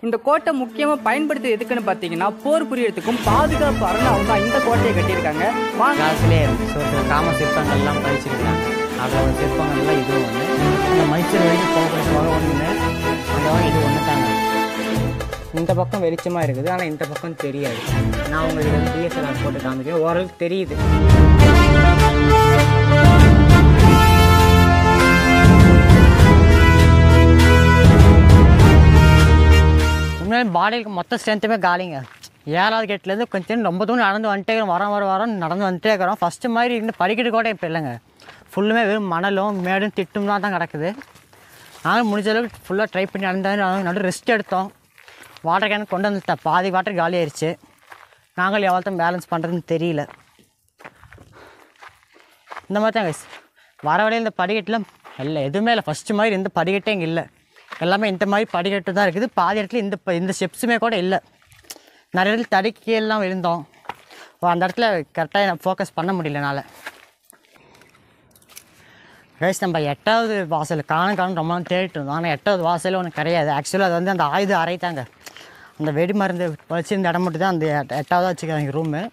இந்த கோட்டை முக்கியமாக பயன்படுத்தி எதுக்குன்னு பார்த்தீங்கன்னா போர் புரியறதுக்கும் பாதுகாப்பு அரணாவும் தான் இந்த கோட்டையை கட்டியிருக்காங்க வாங்க காலத்திலே ஒரு சில காம சிற்பங்கள்லாம் பதிச்சிருக்கிறாங்க அதோட சிற்பங்கள்லாம் இதுவும் ஒன்று இந்த மைசூர் வரைக்கும் போகக்கூடிய வகை ஒன்று அந்த வகை இது ஒன்று தாங்க இந்த பக்கம் வெளிச்சமாக இருக்குது ஆனால் இந்த பக்கம் தெரியாது நான் உங்களுக்கு வந்து டிஎஸ்எல்ஆர் போட்டு காமிக்கிறேன் ஓரளவுக்கு தெரியுது உண்மையிலே பாடிக்கு மொத்த ஸ்ட்ரென்த்துமே காலிங்க ஏழாவது கேட்லேருந்து கொஞ்சம் ரொம்ப தூரம் நடந்து வந்துட்டே இருக்கிறோம் வரோம் வர வரோம் நடந்து வந்துட்டே இருக்கிறோம் ஃபஸ்ட்டு மாதிரி இந்த படிக்கட்டு கூட இப்போ இல்லைங்க ஃபுல்லுமே வெறும் மணலும் மேடும் திட்டும் தான் தான் கிடக்குது நாங்களும் முடிஞ்ச அளவுக்கு ஃபுல்லாக ட்ரை பண்ணி நடந்தாலும் நடு ரெஸ்ட் எடுத்தோம் வாட்டர் கேன் கொண்டு வந்து பாதி வாட்டர் காலி ஆயிடுச்சு நாங்களும் எவ்வளோ தான் பேலன்ஸ் பண்ணுறதுன்னு தெரியல இந்த மாதிரி தான் guys. வர வழியில் இந்த படிக்கட்டில் இல்லை எதுவுமே இல்லை ஃபஸ்ட்டு மாதிரி எந்த படிக்கட்டே இங்கே இல்லை எல்லாமே இந்த மாதிரி படிக்கட்டு தான் இருக்குது பாதி இடத்துல இந்த ப- இந்த ஸ்டெப்ஸுமே கூட இல்லை நிறைய இடத்துல தடுக்கி எல்லாம் விழுந்தோம் ஓ, அந்த இடத்துல கரெக்டாக ஃபோக்கஸ் பண்ண முடியல என்னால் கைஸ் நம்ம எட்டாவது வாசல் காணும் காணும் ரொம்ப நாள் தேடிட்டு இருந்தோம் ஆனால் எட்டாவது வாசல் ஒன்று கிடையாது ஆக்சுவலாக அது வந்து அந்த ஆயுத அறை தாங்க அந்த வெடி மருந்து வச்சிருந்த இடம் மட்டும் தான் அந்த எட்ட- எட்டாவதாக வச்சுக்கிறாங்க ரூமு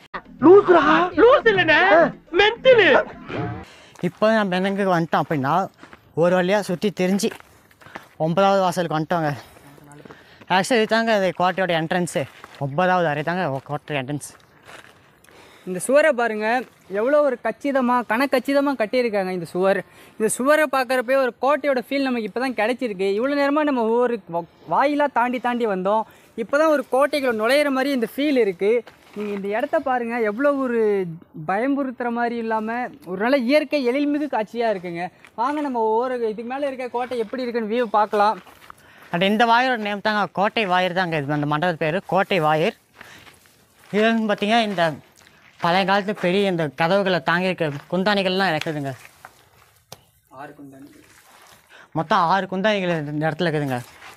இப்போ நம்ம என்னங்க வந்துட்டோம் அப்படின்னா ஒரு வழியாக சுற்றி திரிஞ்சு ஒன்பதாவது வாசலுக்கு வந்துட்டோங்க ஆக்சுவலி தாங்க அது கோட்டையோட என்ட்ரன்ஸு ஒன்பதாவது அறை தாங்க கோட்டை என்ட்ரன்ஸ் இந்த சுவரை பாருங்க எவ்வளோ ஒரு கச்சிதமாக கணக்கச்சிதமாக கட்டியிருக்காங்க இந்த சுவர் இந்த சுவரை பார்க்குறப்பே ஒரு கோட்டையோட ஃபீல் நமக்கு இப்போ தான் கிடைச்சிருக்கு இவ்வளோ நேரமாக நம்ம ஒவ்வொரு வ- வாயிலாக தாண்டி தாண்டி வந்தோம் இப்போ தான் ஒரு கோட்டைக்குள்ள நுழையிற மாதிரி இந்த ஃபீல் இருக்குது நீங்கள் இந்த இடத்த பாருங்கள் எவ்வளோ ஒரு பயம்புறுத்துற மாதிரி இல்லாமல் ஒரு நல்ல இயற்கை எழில்மிகு காட்சியாக இருக்குங்க வாங்க நம்ம ஒவ்வொரு இதுக்கு மேலே இருக்க கோட்டை எப்படி இருக்குன்னு வியூ பார்க்கலாம் அண்ட் இந்த வாயரோட நேம் தாங்க கோட்டை வாயர் தாங்க இது அந்த மண்டபத்து பேர் கோட்டை வாயர் இது வந்து பார்த்தீங்கன்னா இந்த பழைய காலத்து பெரிய இந்த கதவுகளை தாங்கியிருக்க குந்தாணிகள்லாம் இருக்குதுங்க ஆறு குந்தாணி மொத்தம் ஆறு குந்தாணிகள் இந்த இடத்துல இருக்குதுங்க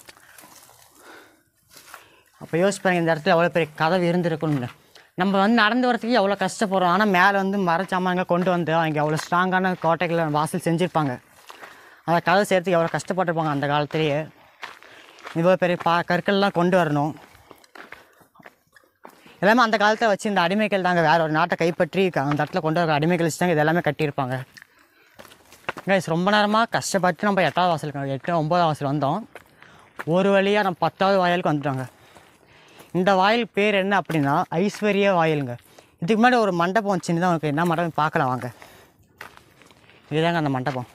அப்போ யோசிச்சு பாருங்க இந்த இடத்துல எவ்வளோ பெரிய கதவு இருந்திருக்குன்னு நம்ம வந்து நடந்து வரதுக்கு எவ்வளோ கஷ்டப்படுறோம் ஆனால் மேலே வந்து மரச்சாமான்கள் கொண்டு வந்து அவங்க அவ்வளோ ஸ்ட்ராங்கான கோட்டைகளை வாசல் செஞ்சுருப்பாங்க அந்த கதவு செய்கிறதுக்கு எவ்வளோ கஷ்டப்பட்டிருப்பாங்க அந்த காலத்துலேயே இவ்வளோ பெரிய பா கற்கள்லாம் கொண்டு வரணும் எல்லாமே அந்த காலத்தில் வச்சு இந்த அடிமைகள் தாங்க வேற ஒரு நாட்டை கைப்பற்றி அந்த இடத்துல கொண்டு வர அடிமைகள் வச்சு தாங்க இது எல்லாமே கட்டியிருப்பாங்க கைஸ் ரொம்ப நேரமாக கஷ்டப்பட்டு நம்ம எட்டாவது வாசலுக்கு எட்டு ஒம்பதாவது வாசல் வந்தோம் ஒரு வழியாக நம்ம பத்தாவது வாயிலுக்கு வந்துட்டோங்க இந்த வாயில் பேர் என்ன அப்படின்னா ஐஸ்வர்ய வாயிலுங்க இதுக்கு முன்னாடி ஒரு மண்டபம் சின்னதாக உனக்கு என்ன மண்டபம் பார்க்கலாம் வாங்க இதுதாங்க அந்த மண்டபம்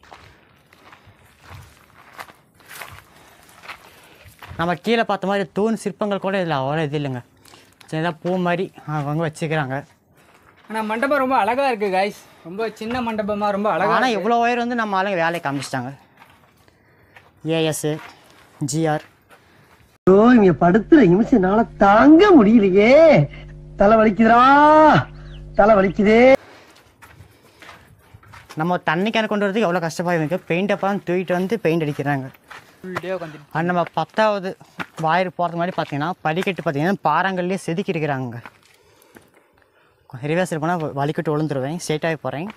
நம்ம கீழே பார்த்த மாதிரி தூண் சிற்பங்கள் கூட இதில் அவ்வளோ இது இல்லைங்க சின்னதாக பூ மாதிரி அவங்க வச்சுக்கிறாங்க ஆனால் மண்டபம் ரொம்ப அழகாக இருக்குது கைஸ் ரொம்ப சின்ன மண்டபமாக ரொம்ப அழகாக ஆனால் இவ்வளோ ஒயர் வந்து நம்ம ஆளுங்க வேலையை காமிச்சிட்டாங்க ஏஎஸ் ஜிஆர் ஐயோ இங்க படுத்துற நிமிஷம்னால தாங்க முடியலையே தலை வலிக்குதுடா தலை வலிக்குதே நம்ம தண்ணி கேன் கொண்டு வரதுக்கு எவ்வளோ கஷ்டமாக இருக்குது பெயிண்ட் அப்போ தூக்கிட்டு வந்து பெயிண்ட் அடிக்கிறாங்க ஃபுல் டே உட்காந்து அது நம்ம பத்தாவது வாயிறு போகிறதுக்கு முன்னாடி பார்த்தீங்கன்னா படிக்கட்டு பார்த்தீங்கன்னா பாறாங்கல்லே செதுக்கி இருக்கிறாங்க ரிவர்ஸில் போனால் வலிக்கிட்டு விழுந்துருவேன் ஸ்ட்ரெயிட்டாகவே போகிறேன்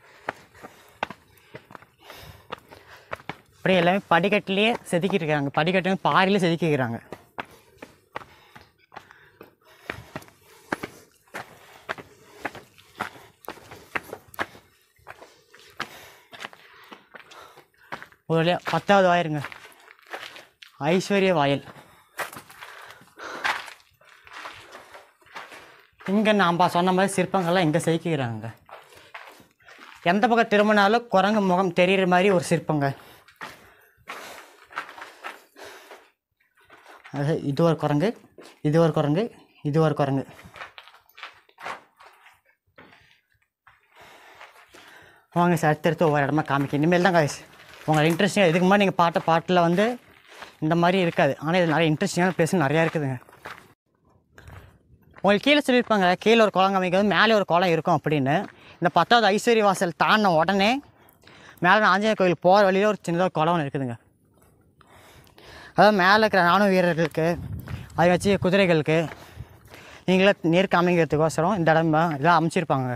அப்படியே எல்லாமே படிக்கட்டுலேயே செதுக்கி இருக்கிறாங்க படிக்கட்டு பாறையிலே செதுக்கி இருக்கிறாங்க ஒரு வழியா பத்தாவது வாயிருங்க ஐஸ்வர்ய வாயல் இங்கே நாம் சொன்ன மாதிரி சிற்பங்கள்லாம் இங்கே செதுக்கிக்கிறாங்க எந்த பக்கம் திரும்பினாலும் குரங்கு முகம் தெரியிற மாதிரி ஒரு சிற்பங்க அது இது ஒரு குரங்கு இது ஒரு குரங்கு இது ஒரு குரங்கு வாங்க சார் அடுத்தடுத்து ஒவ்வொரு இடமா காமிக்க இனிமேல் தான் காய்ஸ் உங்களோட இன்ட்ரெஸ்டிங்காக இதுக்கு முன்னாடி நீங்கள் பாட்ட பாட்டில் வந்து இந்த மாதிரி இருக்காது ஆனால் இது நிறைய இன்ட்ரெஸ்டிங்கான பிளேஸ் நிறையா இருக்குதுங்க உங்களுக்கு கீழே சொல்லியிருப்பாங்க கீழே ஒரு குளம் காமிக்கிறது மேலே ஒரு குளம் இருக்கும் அப்படின்னு இந்த பத்தாவது ஐஸ்வர்ய வாசல் தாண்டின உடனே மேலே ஆஞ்சநேயர் கோயில் போகிற வழியில் ஒரு சின்னதாக குளம் ஒன்று இருக்குதுங்க அதாவது மேலே இருக்கிற ராணுவ வீரர்களுக்கு அதை வச்சு குதிரைகளுக்கு நீங்களே நேர் காமிக்கிறதுக்கோசரம் இந்த இடம் இதெல்லாம் அமைச்சிருப்பாங்க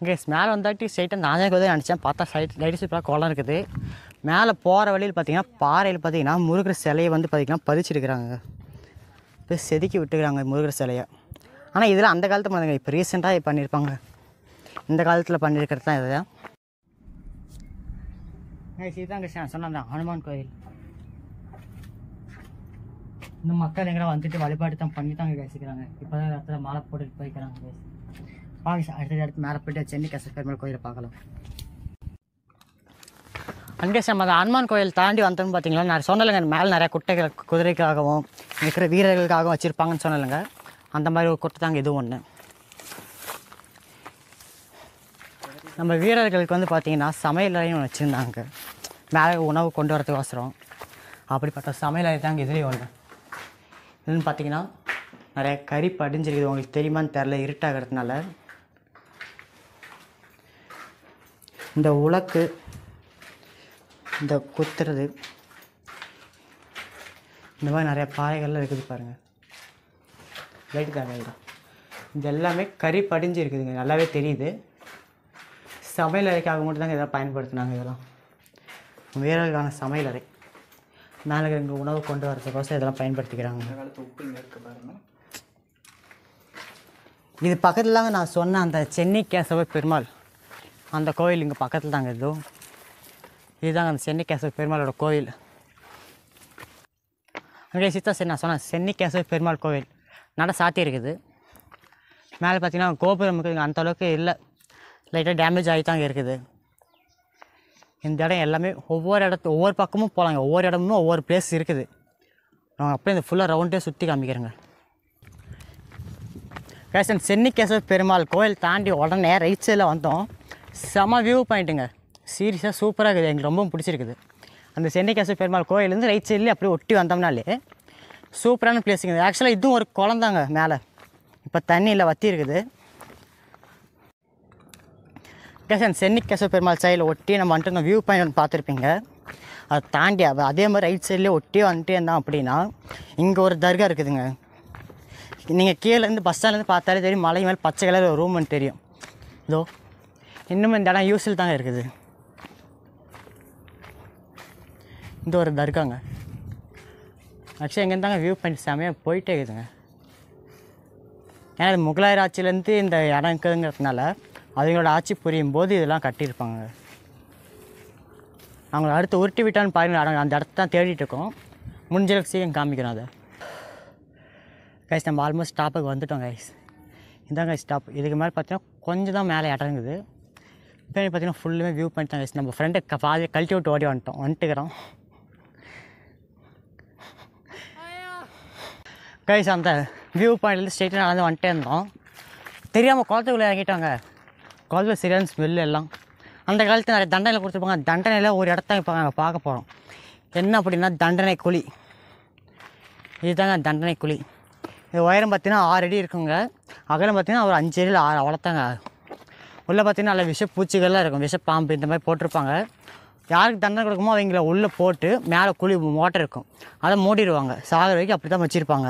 இங்கே மேலே வந்தாட்டி ஸ்ட்ரைட்டாக நானே கூட நினச்சேன் பார்த்தா சைட் லைட் சூப்பராக குளம் இருக்குது மேலே போகிற வழியில் பார்த்தீங்கன்னா பாறையில் பார்த்தீங்கன்னா முருகர் சிலையை வந்து பார்த்திங்கன்னா பதிச்சிருக்கிறாங்க இப்போ செதுக்கி விட்டுக்கிறாங்க முருகர் சிலையை ஆனால் இதெல்லாம் அந்த காலத்து மாதிரிங்க இப்போ ரீசெண்டாக பண்ணியிருப்பாங்க இந்த காலத்தில் பண்ணியிருக்கிறது தான் இதுதான் சீதான் கிருஷ்ணன் சொன்னான் ஹனுமான் கோயில் இந்த மக்கள் எங்கே வந்துட்டு வழிபாடு தான் பண்ணி தான் பேசிக்கிறாங்க இப்போ தான் இடத்துல மாலை போட்டுட்டு போய்க்கிறாங்க guys. வாங்க சார் அடுத்த இடத்து மேலே போயிட்டு சென்னை கச பெருமாள் கோயிலை பார்க்கலாம் அங்கே சார் அந்த ஹனுமான் கோயில் தாண்டி வந்தோம்னு பார்த்தீங்களா நான் சொன்னலைங்க மேலே நிறைய குட்டைகள் குதிரைக்காகவும் இருக்கிற வீரர்களுக்காகவும் வச்சுருப்பாங்கன்னு சொன்னலைங்க அந்த மாதிரி ஒரு குட்டை தாங்க இது ஒன்று நம்ம வீரர்களுக்கு வந்து பார்த்தீங்கன்னா சமையல் அறையும் ஒன்று வச்சுருந்தாங்க மேலே உணவு கொண்டு வரதுக்கோசரம் அப்படிப்பட்ட சமையல் அறை தாங்க இதுலேயும் ஒன்று இதுன்னு பார்த்தீங்கன்னா நிறைய கறி படிஞ்சிருக்குது உங்களுக்கு தெரியுமான்னு தெரில இருட்டாகிறதுனால இந்த உலக்கு இந்த குத்துறது இந்த மாதிரி நிறைய பாறைகள்லாம் இருக்குது பாருங்கள் லைட்டு தான் லைட் இது எல்லாமே கறி படிஞ்சு இருக்குதுங்க நல்லாவே தெரியுது சமையல் அறைக்காக மட்டும் தாங்க இதெல்லாம் பயன்படுத்தினாங்க இதெல்லாம் வீரர்களுக்கான சமையல் அறை நாளைக்கு இங்கே உணவு கொண்டு வரதுக்கோசம் இதெல்லாம் பயன்படுத்திக்கிறாங்க இது பக்கத்தில் தாங்க நான் சொன்ன அந்த சென்னை கேசவ பெருமாள் அந்த கோயில் இங்கே பக்கத்தில் தாங்க இது இதுதாங்க அந்த சென்னை கேசவ பெருமாளோட கோயில் அங்கே சித்தா சரி நான் சொன்னேன் சென்னை கேசவ பெருமாள் கோவில் நட சாத்தி இருக்குது மேலே பார்த்தீங்கன்னா கோபுரம் இருக்குது அந்த அளவுக்கு இல்லை லைட்டாக டேமேஜ் ஆகி தாங்க இருக்குது இந்த இடம் எல்லாமே ஒவ்வொரு இடத்து ஒவ்வொரு பக்கமும் போகலாங்க ஒவ்வொரு இடமும் ஒவ்வொரு பிளேஸ் இருக்குது நான் அப்படியே இந்த ஃபுல்லாக ரவுண்டே சுற்றி காமிக்கிறேங்க கேசன் சென்னி கேசவ பெருமாள் கோயில் தாண்டி உடனே ரைட் சைடில் வந்தோம் செம வியூ பாயிண்ட்டுங்க சீரியஸாக சூப்பராக இருக்குது எங்களுக்கு ரொம்ப பிடிச்சிருக்குது அந்த சென்னை கேசவ பெருமாள் கோயிலேருந்து ரைட் சைட்லேயே அப்படியே ஒட்டி வந்தோம்னாலே சூப்பரான பிளேஸுங்க ஆக்சுவலாக இதுவும் ஒரு குளந்தாங்க மேலே இப்போ தண்ணியில் வத்தி இருக்குது கேசன் சென்னி கேசவ பெருமாள் சைடில் ஒட்டி நம்ம வந்துட்டு இந்த வியூ பாயிண்ட் ஒன்று பார்த்துருப்பீங்க அதை தாண்டி அவ- அதே மாதிரி ரைட் சைட்லேயே ஒட்டி வந்துட்டே இருந்தோம் அப்படின்னா இங்கே ஒரு தர்கா இருக்குதுங்க நீங்கள் கீழேருந்து பஸ் ஸ்டாண்ட்லேருந்து பார்த்தாலே தெரியும் மலை மேலே பச்சை கலர் ஒரு ரூம்னு தெரியும் இதோ இன்னும் இந்த இடம் யூஸில் தாங்க இருக்குது இந்த ஒரு தர்காங்க ஆக்சுவலி எங்கே தாங்க வியூ பாயிண்ட் செமையாக போயிட்டே இருக்குதுங்க ஏன்னா இது முகலாயர் ஆட்சியிலேருந்து இந்த இடம் இருக்குதுங்கிறதுனால அவங்களோட ஆட்சி புரியும் போது இதெல்லாம் கட்டியிருப்பாங்க அவங்கள அடுத்து உருட்டி விட்டான்னு பாருங்க இடம் அந்த இடத்த தான் தேடிட்டு இருக்கோம் முடிஞ்ச அளவுக்கு சீக்கிரம் காமிக்கணும் அதை கைஸ் நம்ம ஆல்மோஸ்ட் ஸ்டாப்புக்கு வந்துட்டோம் கைஸ் இதான் கைஸ் ஸ்டாப் இதுக்கு மேலே பார்த்தீங்கன்னா கொஞ்சம் தான் மேலே இறங்குது பின்னாடி பார்த்தீங்கன்னா ஃபுல்லுமே வியூ பண்ணிட்டோம் கைஸ் நம்ம ஃப்ரெண்டை பாதி கழட்டி விட்டு ஓடி வந்துட்டோம் வந்துட்டுக்கிறோம் கைஸ் அந்த வியூ பாயிண்ட்லேருந்து ஸ்ட்ரெயிட்டாக நடந்து வந்துட்டே இருந்தோம் தெரியாமல் குளத்துக்குள்ளே இறங்கிட்டாங்க குளத்துல சரியான ஸ்மெல் எல்லாம் அந்த காலத்தில் நிறைய தண்டனை கொடுத்துருப்பாங்க அந்த தண்டனையில் ஒரு இடத்த இப்போ நாங்கள் பார்க்க போகிறோம் என்ன அப்படின்னா தண்டனை குழி இதுதாங்க தண்டனை குழி இது உயரம் பார்த்தீங்கன்னா ஆறு அடி இருக்குங்க அகலம் பார்த்தீங்கன்னா ஒரு அஞ்சு அடியில் ஆறு அவ்வளோத்தாங்க உள்ளே பார்த்தீங்கன்னா நல்ல விஷ பூச்சிகள்லாம் இருக்கும் விஷ பாம்பு இந்த மாதிரி போட்டிருப்பாங்க யாருக்கு தண்டனை கொடுக்குமோ அவங்கள உள்ளே போட்டு மேலே குழி மோட்டர் இருக்கும் அதை மூடிடுவாங்க சாகிற வரைக்கும் அப்படி தான் வச்சுருப்பாங்க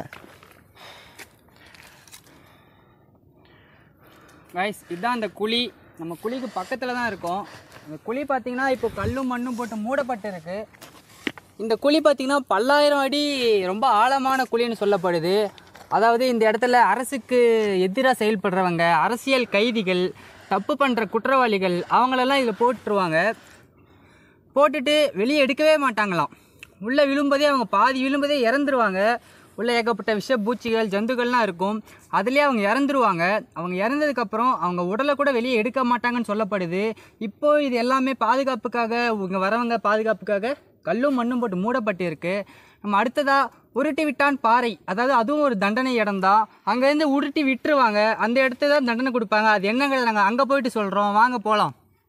கைஸ் இதுதான் அந்த குழி நம்ம குழிக்கு பக்கத்தில் தான் இருக்கோம் அந்த குழி பார்த்தீங்கன்னா இப்போ கல்லும் மண்ணும் போட்டு மூடப்பட்டு இருக்கு இந்த குழி பார்த்தீங்கன்னா பல்லாயிரம் அடி ரொம்ப ஆழமான குழின்னு சொல்லப்படுது அதாவது இந்த இடத்துல அரசுக்கு எதிராக செயல்படுறவங்க அரசியல் கைதிகள் தப்பு பண்ணுற குற்றவாளிகள் அவங்களெல்லாம் இதில் போட்டுருவாங்க போட்டுட்டு வெளியே எடுக்கவே மாட்டாங்களாம் உள்ளே விழும்போதே அவங்க பாதி விழும்போதே இறந்துருவாங்க உள்ளே ஏகப்பட்ட விஷ பூச்சிகள் ஜந்துக்கள்லாம் இருக்கும் அதுலேயே அவங்க இறந்துருவாங்க அவங்க இறந்ததுக்கப்புறம் அவங்க உடலை கூட வெளியே எடுக்க மாட்டாங்கன்னு சொல்லப்படுது இப்போ இது எல்லாமே பாதுகாப்புக்காக இங்கே வரவங்க பாதுகாப்புக்காக கல்லும் மண்ணும் போட்டு மூடப்பட்டு இருக்கு நம்ம அடுத்ததா உருட்டி விட்டான் பாறை அதாவது அதுவும் ஒரு தண்டனை இடம்தான் அங்கேருந்து உருட்டி விட்டுருவாங்க அந்த இடத்துல தான் தண்டனை கொடுப்பாங்க அது என்னங்கிறத நாங்கள் அங்கே போயிட்டு சொல்கிறோம் வாங்க போகலாம்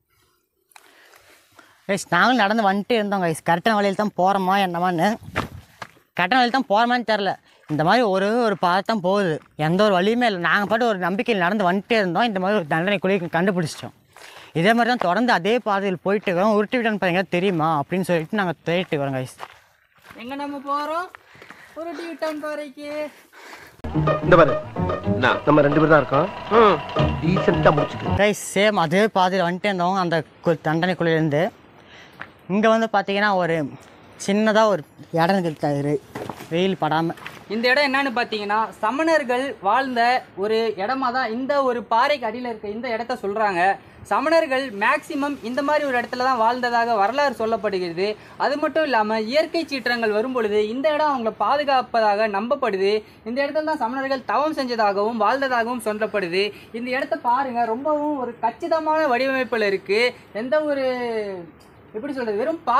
கைஸ் நாங்களும் நடந்து வந்துட்டு இருந்தோம் கைஸ் கரெக்டான வழியில் தான் போகிறோமா என்னமான்னு கரெக்டான வழியில் தான் போகிறோமான்னு தெரில இந்த மாதிரி ஒரு ஒரு பாதை தான் போகுது எந்த ஒரு வழியுமே இல்லை நாங்கள் பாட்டு ஒரு நம்பிக்கையில் நடந்து வந்துட்டே இருந்தோம் இந்த மாதிரி ஒரு தண்டனை குழி கண்டுபிடிச்சிட்டோம் இதே மாதிரி தான் தொடர்ந்து அதே பாதையில் போயிட்டு இருக்கோம் உருட்டி விட்டான்னு பாருங்க தெரியுமா அப்படின்னு சொல்லிட்டு நாங்கள் தேடிட்டு வரோம் கைஸ் எங்க நம்ம போறோம் உருட்டி விட்டான் பாறைக்கு இந்த பாரு நம்ம ரெண்டு பேரும் தான் இருக்கோம் டீசெண்டா முடிச்சுக்க கைஸ் சேம் அதே பாதையில் வந்துட்டு இருந்தோம் அந்த கு- தண்டனைக்குள்ளேருந்து இங்கே வந்து பார்த்தீங்கன்னா ஒரு சின்னதாக ஒரு இடம் இருக்காது வெயில் படாமல் இந்த இடம் என்னன்னு பார்த்தீங்கன்னா சமணர்கள் வாழ்ந்த ஒரு இடமா தான் இந்த ஒரு பாறைக்கு அடியில் இருக்க இந்த இடத்த சொல்கிறாங்க சமணர்கள் மேக்சிமம் இந்த மாதிரி ஒரு இடத்துல தான் வாழ்ந்ததாக வரலாறு சொல்லப்படுகிறது அது மட்டும் இல்லாமல் இயற்கை சீற்றங்கள் வரும் பொழுது இந்த இடம் அவங்கள பாதுகாப்பதாக நம்பப்படுது இந்த இடத்துல தான் சமணர்கள் தவம் செஞ்சதாகவும் வாழ்ந்ததாகவும் சொல்லப்படுது இந்த இடத்த பாருங்க ரொம்பவும் ஒரு கச்சிதமான வடிவமைப்பில் இருக்கு எந்த ஒரு எப்படி சொல்றது வெறும் பா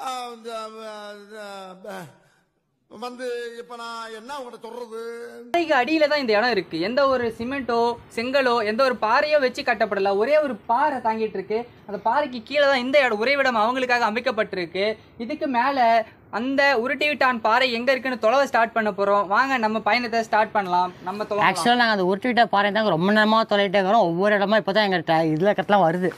வந்து இப்ப நான் என்ன உங்கள்கிட்ட சொல்றது பாறைக்கு அடியில தான் இந்த இடம் இருக்கு எந்த ஒரு சிமெண்டோ செங்கலோ எந்த ஒரு பாறையோ வச்சு கட்டப்படல ஒரே ஒரு பாறை தாங்கிட்டு இருக்கு அந்த பாறைக்கு கீழே தான் இந்த இடம் உறைவிடம் அவங்களுக்காக அமைக்கப்பட்டிருக்கு இதுக்கு மேல அந்த உருட்டிவிட்டான் பாறை எங்க இருக்குன்னு தொலைவை ஸ்டார்ட் பண்ண போறோம் வாங்க நம்ம பயணத்தை ஸ்டார்ட் பண்ணலாம் நம்ம தொலை ஆக்சுவலாக நாங்கள் அந்த உருட்டுவிட்ட பாறை தாங்க ரொம்ப நேரமாக தொலைகிட்டே இருக்கிறோம் ஒவ்வொரு இடமா இப்போ தான் எங்கள் இதில் கட்டலாம் வருது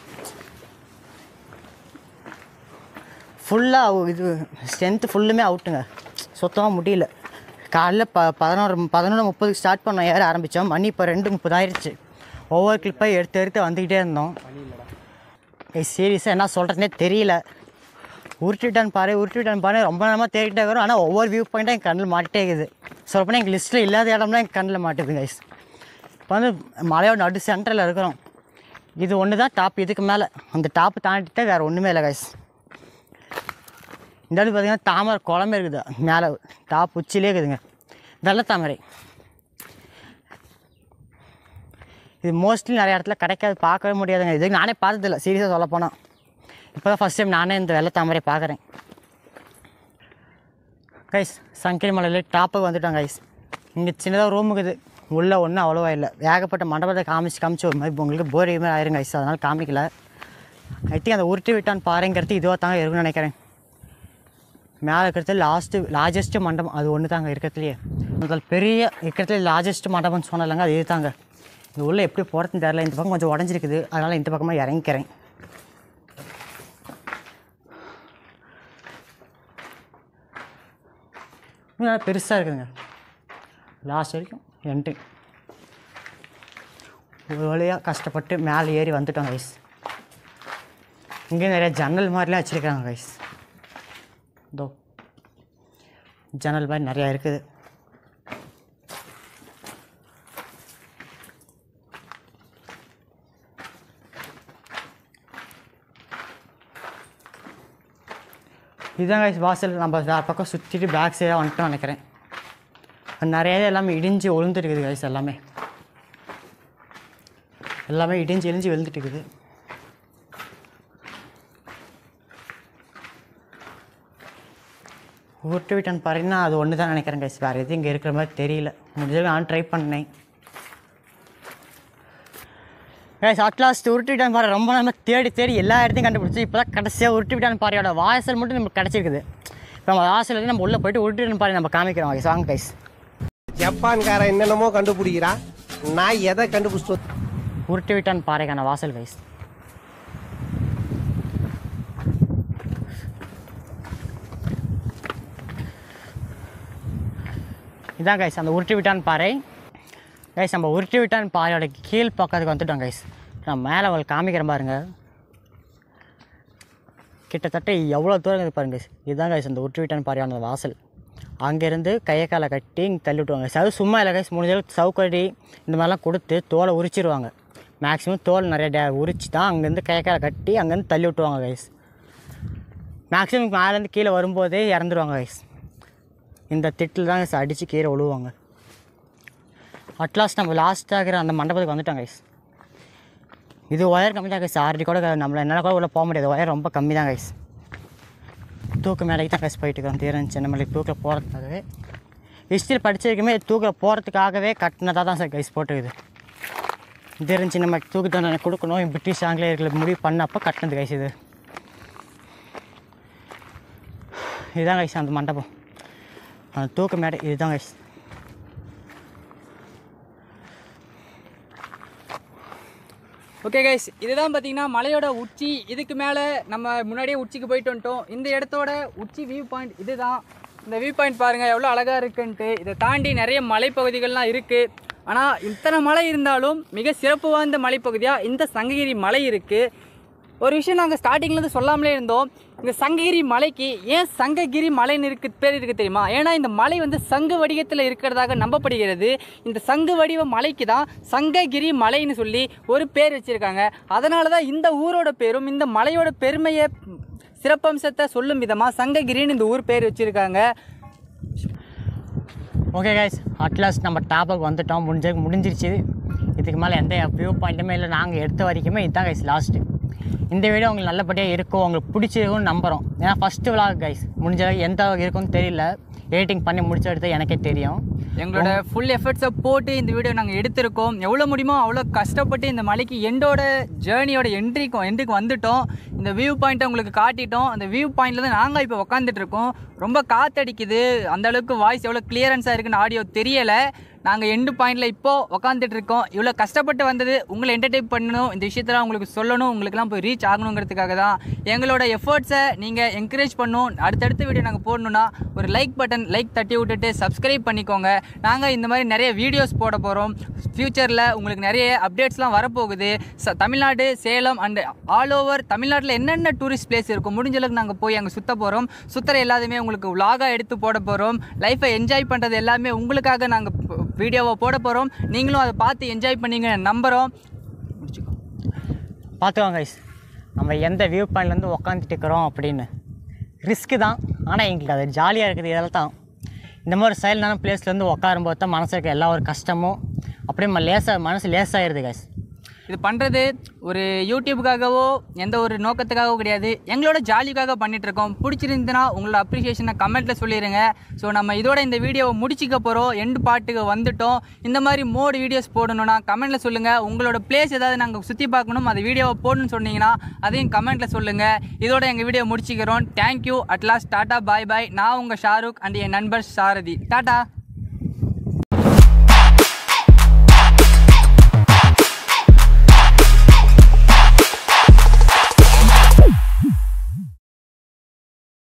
ஃபுல்லாக இது ஸ்ட்ரென்த்து ஃபுல்லுமே அவுட்டுங்க சுத்தமாக முடியல காலைல ப பதினோரு பதினொன்று முப்பதுக்கு ஸ்டார்ட் பண்ணோம் ஏற ஆரம்பித்தோம் மணி இப்போ ரெண்டு முப்பது ஆயிடுச்சு ஒவ்வொரு கிளிப்பாக எடுத்து எடுத்து வந்துக்கிட்டே இருந்தோம் சீரியஸாக என்ன சொல்கிறதுனே தெரியல உருட்டிட்டான் பாரு உருட்டிட்டான் பாரு ரொம்ப நேரமாக தேடிட்டே வரும் ஆனால் ஒவ்வொரு வியூ பாயிண்ட்டும் என் கண்ணில் மாட்டிட்டே இருக்குது சொல்லப்போனால் எங்கள் லிஸ்ட்டில் இல்லாத இடம்லாம் என் கண்ணில் மாட்டுது கைஸ் இப்போ வந்து மலையோட நடு சென்டரில் இருக்கிறோம் இது ஒன்று தான் டாப் இதுக்கு மேலே அந்த டாப்பு தாண்டிட்டு வேறு ஒன்றுமே இல்லை கைஸ் இந்த இடத்துல பார்த்தீங்கன்னா தாமரை குழம்பு இருக்குது மேலே டாப் உச்சிலே இருக்குதுங்க வெள்ளை தாமரை இது மோஸ்ட்லி நிறைய இடத்துல கிடைக்காது பார்க்கவே முடியாதுங்க இது நானே பார்த்ததில்ல சீரியஸாக சொல்ல போனால் இப்போ தான் ஃபஸ்ட் டைம் நானே இந்த வெள்ளை தாமரை பார்க்குறேன் கைஸ் சங்கரி மலையில் டாப்புக்கு வந்துட்டோம் கைஸ் இங்கே சின்னதாக ரூம் இருக்குது உள்ளே ஒன்றும் அவ்வளோவா இல்லை ஏகப்பட்ட மண்டபத்தை காமிச்சு காமிச்சு ஒரு மாதிரி உங்களுக்கு போர் மாதிரி ஆயிரும் கைஸ் அதனால் காமிக்கல ஐ திங்க் அந்த உருட்டி விட்டான் பாருங்கிறது இதுவாக தாங்க இருக்குன்னு நினைக்கிறேன் மேலே இருக்கிறது லாஸ்ட்டு லார்ஜஸ்ட்டு மண்டபம் அது ஒன்று தாங்க இருக்கிறதுலையே முதல் பெரிய இருக்கிறதுல லார்ஜஸ்ட் மண்டபம்னு சொன்னலங்க அது இது தாங்க இது உள்ளே எப்படி போகிறதுன்னு தெரில இந்த பக்கம் கொஞ்சம் உடஞ்சிருக்குது அதனால் இந்த பக்கமாக இறங்கிக்கிறேன் இன்னும் நல்லா பெருசாக இருக்குதுங்க லாஸ்ட் வரைக்கும் என்ட்ரி ஒரு வழியாக கஷ்டப்பட்டு மேலே ஏறி வந்துட்டோம் கைஸ் இங்கே நிறைய ஜன்னல் மாதிரிலாம் வச்சுருக்காங்க கைஸ் இதோ ஜன்னல் மாதிரி நிறையா இருக்குது இதுதான் கைஸ் வாசல் நம்ம வேறு பக்கம் சுற்றிட்டு பேக் சைடாக வந்துட்டோம் நினைக்கிறேன் நிறைய எல்லாமே இடிஞ்சு விழுந்துருக்குது கைஸ் எல்லாமே எல்லாமே இடிஞ்சு இடிஞ்சு விழுந்துட்டு இருக்குது ஊட்டு விட்டான் பாருங்கன்னா அது ஒன்று தான் நினைக்கிறேன் கைஸ் வேறு எதுவும் இங்கே இருக்கிற மாதிரி தெரியல முடிஞ்சது நான் ட்ரை பண்ணேன் கைஸ் அட்லாஸ்ட் உருட்டு விட்டான் பாரு ரொம்ப நம்ம தேடி தேடி எல்லா இடத்தையும் கண்டுபிடிச்சி இப்போ தான் கடைசியாக உருட்டு விட்டான் பாறையோட வாசல் மட்டும் நமக்கு கிடச்சிருக்குது இப்போ நம்ம வாசல் வந்து நம்ம உள்ளே போயிட்டு உருட்டு விட்டான் பாறை நம்ம காமிக்கிறோம் கைஸ் வாங்க கைஸ் ஜப்பான்காரன் என்னென்னமோ கண்டுபிடிக்கிறான் நான் எதை கண்டுபிடிச்சிட்டு உருட்டு விட்டான் பாறைக்கான வாசல் கைஸ் இதான் கைஸ் அந்த உருட்டு விட்டான் பாறை கைஸ் நம்ம உருட்டு விட்டான் பாறையோட கீழ் பக்கத்துக்கு வந்துட்டோம் கைஸ் நான் மேலே அவங்களுக்கு காமிக்கிறேன் பாருங்க கிட்டத்தட்ட எவ்வளோ தூரம் இருக்குது பாருங்க guys. இதுதான் கைஸ் அந்த உருட்டு விட்டான் பாறையான வாசல் அங்கேருந்து கையை காலை கட்டி இங்கே தள்ளி விட்டுவாங்க சவு சும்மா இல்லை கைஸ் முடிஞ்ச அளவுக்கு சவுக்கடி இந்த மாதிரிலாம் கொடுத்து தோலை உரிச்சிருவாங்க மேக்ஸிமம் தோல் நிறைய டே உரிச்சு தான் அங்கேருந்து கையை காலை கட்டி அங்கேருந்து தள்ளி விட்டுவாங்க கைஸ் மேக்ஸிமம் மேலேருந்து கீழே வரும்போதே இறந்துருவாங்க கைஸ் இந்த திட்டில் தான் கைஸ் அடித்து கீழே விழுவாங்க அட்லாஸ்ட் நம்ம லாஸ்ட்டாக இருக்கிற அந்த மண்டபத்துக்கு வந்துட்டோம் கைஸ் இது ஒயர் கம்மி தான் கைஸ் ஆறு கூட நம்மளை என்னால் கூட உள்ளே போக முடியாது ஒயர் ரொம்ப கம்மி தான் கைஸ் தூக்கு மேலேக்கு தான் கைஸ் போயிட்டு இருக்கோம் தீரன் சின்னமலை தூக்கில் போகிறதுக்காகவே ஹிஸ்ட்ரியில் படிச்சிருக்குமே தூக்கில் போகிறதுக்காகவே கட்டினதாக தான் சார் கைஸ் போட்டுருக்குது தீரன் சின்னமலை தூக்கு தண்டனை கொடுக்கணும் பிரிட்டிஷ் ஆங்கிலேயர்களை முடிவு பண்ணப்போ கட்டினது கைஸ் இது இதுதான் கைஸ் அந்த மண்டபம் அந்த தூக்கு மேடை இதுதான் கைஸ் ஓகே கைஸ் இதுதான் பார்த்தீங்கன்னா மலையோட உச்சி இதுக்கு மேலே நம்ம முன்னாடியே உச்சிக்கு போயிட்டு வந்துட்டோம் இந்த இடத்தோட உச்சி வியூ பாயிண்ட் இதுதான் இந்த வியூ பாயிண்ட் பாருங்கள் எவ்வளோ அழகாக இருக்குன்ட்டு இதை தாண்டி நிறைய மலைப்பகுதிகள்லாம் இருக்குது ஆனால் இத்தனை மலை இருந்தாலும் மிக சிறப்பு வாய்ந்த மலைப்பகுதியாக இந்த சங்ககிரி மலை இருக்குது ஒரு விஷயம் நாங்கள் ஸ்டார்டிங்லேருந்து சொல்லாமலே இருந்தோம் இந்த சங்ககிரி மலைக்கு ஏன் சங்ககிரி மலைன்னு இருக்கு பேர் இருக்கு தெரியுமா ஏன்னா இந்த மலை வந்து சங்கு வடிவத்தில் இருக்கிறதாக நம்பப்படுகிறது இந்த சங்கு வடிவ மலைக்கு தான் சங்ககிரி மலைன்னு சொல்லி ஒரு பேர் வச்சுருக்காங்க அதனால தான் இந்த ஊரோட பேரும் இந்த மலையோட பெருமையை சிறப்பம்சத்தை சொல்லும் விதமாக சங்ககிரின்னு இந்த ஊர் பேர் வச்சுருக்காங்க ஓகே கைஸ் அட்லாஸ்ட் நம்ம டாப்புக்கு வந்துட்டோம் முடிஞ்ச முடிஞ்சிருச்சு இதுக்கு மேலே எந்த வியூ பாயிண்ட்டுமே இல்லை நாங்கள் எடுத்த வரைக்குமே இதுதான் கைஸ் லாஸ்ட்டு இந்த வீடியோ உங்களுக்கு நல்லபடியாக இருக்கும் உங்களுக்கு பிடிச்சிருக்கும்னு நம்புகிறோம் ஏன்னா ஃபஸ்ட்டு விளாக் கைஸ் முடிஞ்ச அளவுக்கு எந்த அளவுக்கு இருக்கும்னு தெரியல எடிட்டிங் பண்ணி முடிச்ச எடுத்து எனக்கே தெரியும் எங்களோட ஃபுல் எஃபர்ட்ஸை போட்டு இந்த வீடியோ நாங்கள் எடுத்திருக்கோம் எவ்வளோ முடியுமோ அவ்வளோ கஷ்டப்பட்டு இந்த மலைக்கு எண்டோட ஜேர்னியோட என்ட்ரிக்கும் எண்டுக்கு வந்துட்டோம் இந்த வியூ பாயிண்ட்டை உங்களுக்கு காட்டிட்டோம் அந்த வியூ பாயிண்டில் தான் நாங்கள் இப்போ உக்காந்துட்டு இருக்கோம் ரொம்ப காத்தடிக்குது அந்த அளவுக்கு வாய்ஸ் எவ்வளோ கிளியரன்ஸாக இருக்குன்னு ஆடியோ தெரியலை நாங்கள் எண்டு பாயிண்டில் இப்போது உக்காந்துட்டு இருக்கோம் இவ்வளோ கஷ்டப்பட்டு வந்தது உங்களை என்டர்டெயின் பண்ணணும் இந்த விஷயத்தெல்லாம் உங்களுக்கு சொல்லணும் உங்களுக்குலாம் போய் ரீச் ஆகணுங்கிறதுக்காக தான் எங்களோட எஃபர்ட்ஸை நீங்கள் என்கரேஜ் பண்ணணும் அடுத்தடுத்த வீடியோ நாங்கள் போடணுன்னா ஒரு லைக் பட்டன் லைக் தட்டி விட்டுட்டு சப்ஸ்கிரைப் பண்ணிக்கோங்க நாங்கள் இந்த மாதிரி நிறைய வீடியோஸ் போட போகிறோம் ஃப்யூச்சரில் உங்களுக்கு நிறைய அப்டேட்ஸ்லாம் வரப்போகுது ச Tamil Nadu Salem and all over தமிழ்நாட்டில் என்னென்ன டூரிஸ்ட் பிளேஸ் இருக்கும் முடிஞ்ச அளவுக்கு நாங்கள் போய் அங்கே சுத்த போகிறோம் சுற்றுற எல்லாத்தையுமே உங்களுக்கு vlog-ஆ எடுத்து போட போகிறோம் லைஃப்பை என்ஜாய் பண்ணுறது எல்லாமே உங்களுக்காக நாங்கள் வீடியோவை போட போகிறோம் நீங்களும் அதை பார்த்து என்ஜாய் பண்ணீங்க நம்புகிறோம் முடிச்சுக்கோ பார்த்துக்கோங்க கைஸ் நம்ம எந்த வியூ பாயிண்ட்லேருந்து உக்காந்துட்டு இருக்கிறோம் அப்படின்னு ரிஸ்க்கு தான் ஆனால் எங்களுக்கு அது ஜாலியாக இருக்குது இதெல்லாம் தான் இந்த மாதிரி சைலண்டான பிளேஸ்லேருந்து உட்காரும்போது தான் மனசு இருக்க எல்லா ஒரு கஷ்டமும் அப்படியே ம- லேசாக மனசு லேசாகிடுது கைஸ் இது பண்ணுறது ஒரு யூடியூப்புக்காகவோ எந்த ஒரு நோக்கத்துக்காகவோ கிடையாது எங்களோட ஜாலிக்காக பண்ணிட்டு இருக்கோம் பிடிச்சிருந்துன்னா உங்களோட அப்ரிஷியேஷனை கமெண்ட்டில் சொல்லிடுங்க ஸோ நம்ம இதோட இந்த வீடியோவை முடிச்சிக்க போகிறோம் எண்டு பாட்டுக்கு வந்துட்டோம் இந்த மாதிரி மோடு வீடியோஸ் போடணும்னா கமெண்ட்டில் சொல்லுங்கள் உங்களோட பிளேஸ் ஏதாவது நாங்கள் சுற்றி பார்க்கணும் அந்த வீடியோவை போடணும்னு சொன்னீங்கன்னா அதையும் கமெண்ட்டில் சொல்லுங்கள் இதோட எங்கள் வீடியோ முடிச்சிக்கிறோம் thank you at last tata bye bye நான் உங்கள் ஷாருக் அண்ட் என் நண்பர் சாரதி டாட்டா